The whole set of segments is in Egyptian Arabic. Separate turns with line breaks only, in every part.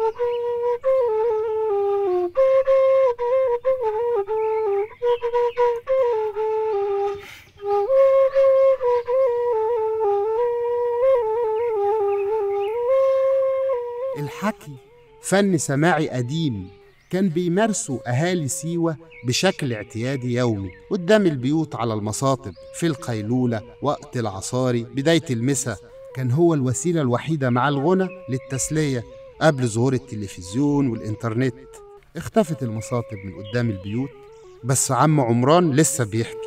الحكي فن سماعي قديم كان بيمارسه أهالي سيوة بشكل اعتيادي يومي قدام البيوت على المصاطب في القيلولة وقت العصاري بداية المساء كان هو الوسيلة الوحيدة مع الغنى للتسلية قبل ظهور التلفزيون والإنترنت اختفت المصاطب من قدام البيوت بس عم عمران لسه بيحكي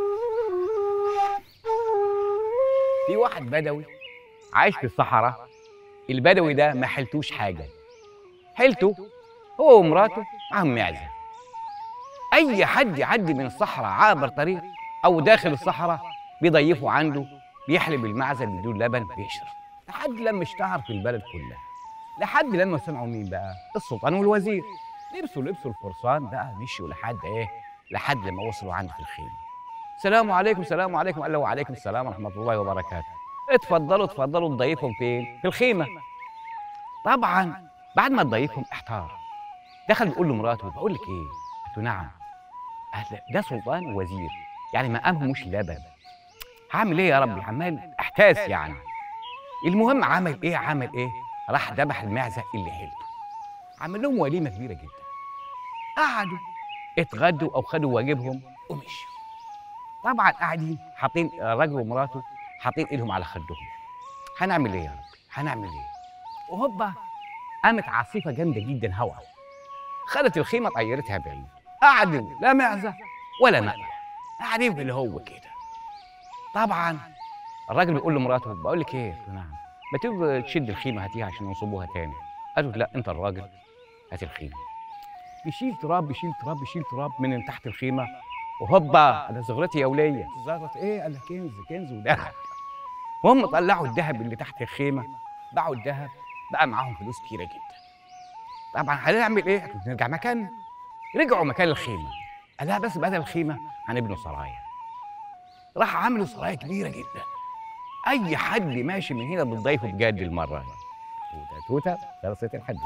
في واحد بدوي عايش في الصحراء البدوي ده ما حلتوش حاجه حلته هو ومراته معاهم معزه اي حد يعدي من الصحراء عابر طريق او داخل الصحراء بيضيفوا عنده بيحلب المعزه بدون لبن بيشرب لحد لما اشتهر في البلد كلها لحد لما سمعوا مين بقى السلطان والوزير لبسوا لبسوا الفرسان بقى مشوا لحد ايه لحد لما وصلوا عنده في الخيمه السلام عليكم السلام عليكم قال له وعليكم السلام ورحمه الله وبركاته اتفضلوا اتفضلوا تضيفهم فين في الخيمه طبعا بعد ما تضيفهم احتار دخل بيقول لمراته بقول لك ايه قلت له نعم قال ده سلطان ووزير يعني مقامه مش لبن هعمل ايه يا ربي عمال احتاس يعني المهم عمل ايه عمل ايه راح ذبح المعزه اللي حلته عمل لهم وليمه كبيره جدا قعدوا اتغدوا او خدوا واجبهم ومشوا طبعا قاعدين حاطين الراجل ومراته حاطين ايدهم على خدهم هنعمل ايه يا ربي هنعمل ايه وهوبا قامت عاصفه جامده جدا هوا خدت الخيمه طيرتها بعيد قعدوا لا معزه ولا مأوى قاعدين في اللي هو كده طبعا الراجل بيقول لمراته بقول لك ايه قلت له نعم ما تيجي تشد الخيمه هاتيها عشان نصبوها تاني قالت لا انت الراجل هات الخيمه يشيل تراب يشيل تراب يشيل تراب من تحت الخيمه وهوبا انا زغرتي يا وليه زغرت ايه قال لك كنز كنز وذهب وهم طلعوا الذهب اللي تحت الخيمه باعوا الذهب بقى معاهم فلوس كتيره جدا طبعا هنعمل ايه؟ قلت نرجع مكاننا رجعوا مكان الخيمه قال لها بس بدل الخيمه هنبنوا سرايا راح عملوا سرايا كبيره جدا اي حد ماشي من هنا بتضيفه بجد المره دي توته توته خلصت الحديث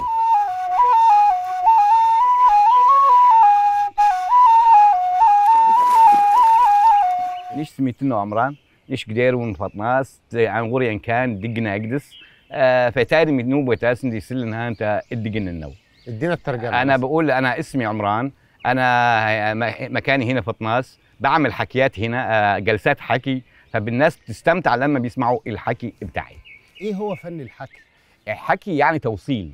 نيش سميتنا عمران نيش قدير ونفطناس عن غوريان كان دقنا اقدس آه فتاري من نوبة تاسن دي سلنها انت ادقنا النو
ادينا الترجمة
انا
بس.
بقول انا اسمي عمران انا م- مكاني هنا في طناس بعمل حكيات هنا آه، جلسات حكي فالناس بتستمتع لما بيسمعوا الحكي بتاعي
ايه هو فن الحكي؟
الحكي يعني توصيل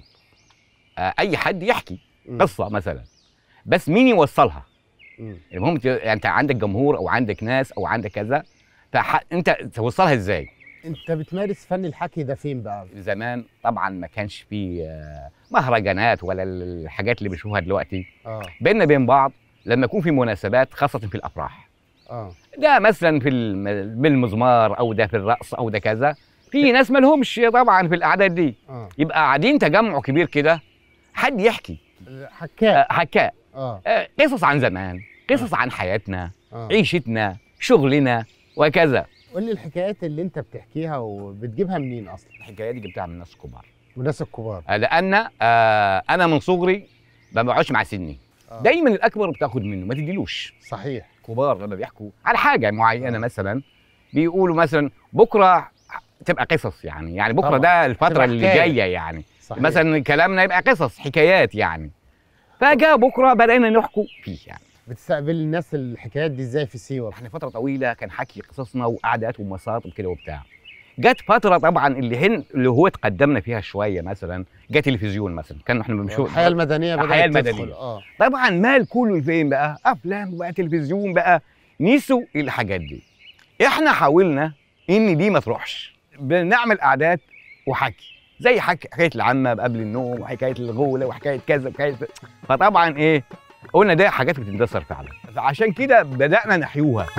آه، اي حد يحكي
مم.
قصه مثلا بس مين يوصلها
مم.
المهم ت- يعني انت عندك جمهور او عندك ناس او عندك كذا فانت توصلها ازاي
انت بتمارس فن الحكي ده فين بقى؟
زمان طبعا ما كانش فيه آه، مهرجانات ولا الحاجات اللي بنشوفها دلوقتي
اه
بيننا بين بعض لما يكون في مناسبات خاصه في الافراح
اه
ده مثلا في الم- بالمزمار او ده في الرقص او ده كذا في ناس ما لهمش طبعا في الاعداد دي
اه
يبقى قاعدين تجمع كبير كده حد يحكي
حكاء
آه، حكاء
اه
آه، قصص عن زمان قصص عن حياتنا
اه
عيشتنا شغلنا وكذا
قول لي الحكايات اللي انت بتحكيها وبتجيبها منين اصلا؟
الحكايات دي جبتها من ناس كبار
من الناس الكبار
آه، لان آه، انا من صغري ما بقعدش مع سني
آه.
دايما الاكبر بتاخد منه ما تديلوش
صحيح
كبار لما بيحكوا على حاجه معينه
آه.
مثلا بيقولوا مثلا بكره تبقى قصص يعني يعني بكره
طبعاً.
ده الفتره
تبقى
اللي
حكاية.
جايه يعني
صحيح
مثلا كلامنا يبقى قصص حكايات يعني فجاء بكره بدأنا نحكوا فيه يعني
بتستقبل الناس الحكايات دي ازاي في سيوه؟
احنا فتره طويله كان حكي قصصنا وقعدات ومساط وكده وبتاع جت فتره طبعا اللي هن اللي هو تقدمنا فيها شويه مثلا جه تلفزيون مثلا كان احنا بنشوف
الحياه المدنيه بدات
الحياة
تدخل.
المدنية.
اه
طبعا مال كله فين بقى افلام بقى تلفزيون بقى نسوا الحاجات دي احنا حاولنا ان دي ما تروحش بنعمل قعدات وحكي زي حكي حكايه العمه قبل النوم وحكايه الغوله وحكايه كذا وحكايه فطبعا ايه قلنا ده حاجات بتندثر فعلا فعشان كده بدانا نحيوها